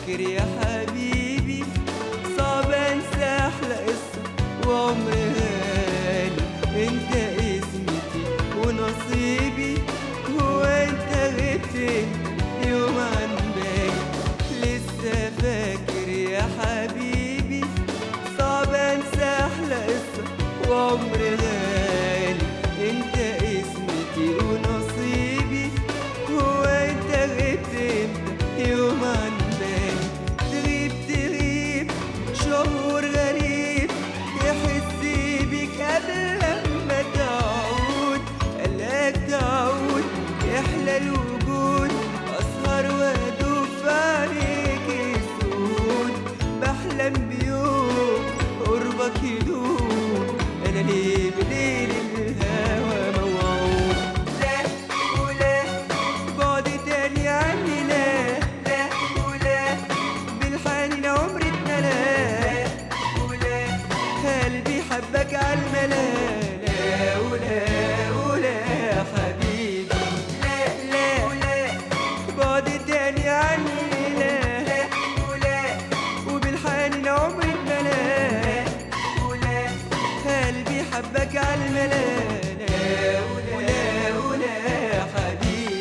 فاكر يا حبيبي صعب انسى احلى قصة وعمر غالي انت اسمتي ونصيبي هو انت غبت انت يوم عن بالي لسه فاكر يا حبيبي صعب انسى احلى قصة وعمر غالي انت اسمتي ونصيبي هو انت غبت امتى يوم عن بالي تغيب تغيب شعور غريب يحس بيك قبل لما تعود قالك تعود يحلى الوجود اسهر وادوب في عليك السود بحلم بيوم قربك يدوم انا ليه بليل الهوى موعود لا ولا بعد تاني عني لا لا ولا بالحنين عمري اتملا ولا قلبي حبك عالملا لا ولا ولا يا حبيبي لا لا ولا بعد تاني عني لا لا ولا وبالحنين عمري اتملا ولا قلبي حبك عالملا لا ولا ولا يا حبيبي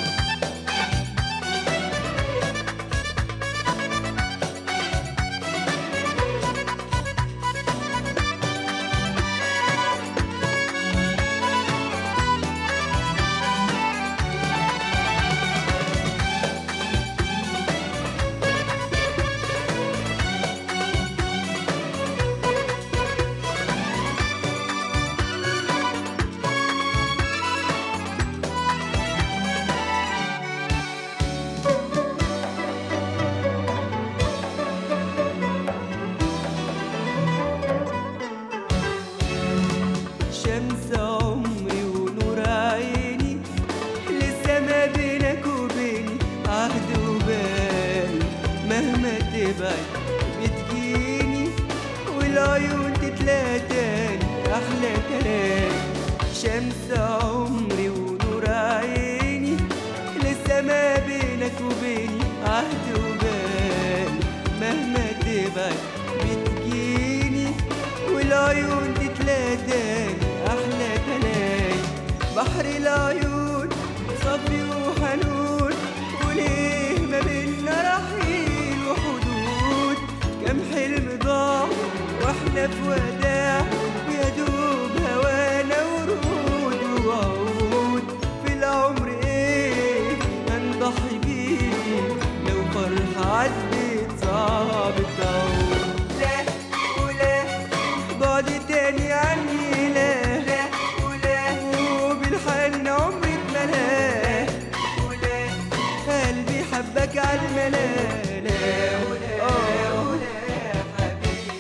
شمس عمري ونور عيني لسه ما بينك وبيني عهد وبال مهما تبعد بتجيني والعيون تتلاقى تاني احلى كلام شمس عمري ونور عيني لسه ما بينك وبيني عهد وبال مهما تبعد بتجيني والعيون تتلاقى تاني احلى كلام بحر العيون صبي وحنون وليه ما بينا رحيل وحدود كم حلم ضاع واحنا في وداع يا دوب هوانا ورود وعود في العمر ايه هنضحي بيه لو فرحة عدت صعب تعود لا ولا بعد تاني عني لا لا ولا وبالحن عمري اتملا ولا قلبي حبك عالملا لا ولا ولا يا حبيبي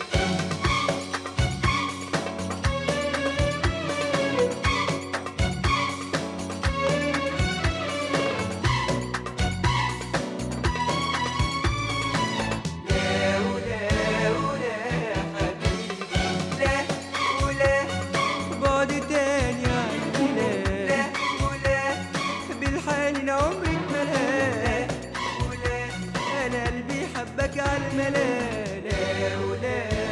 لا ولا ولا يا حبيبي لا ولا بعد تاني عني لا لا ولا بالحنين عمري اتملا ولا انا قلبي حبك عالملا لا ولا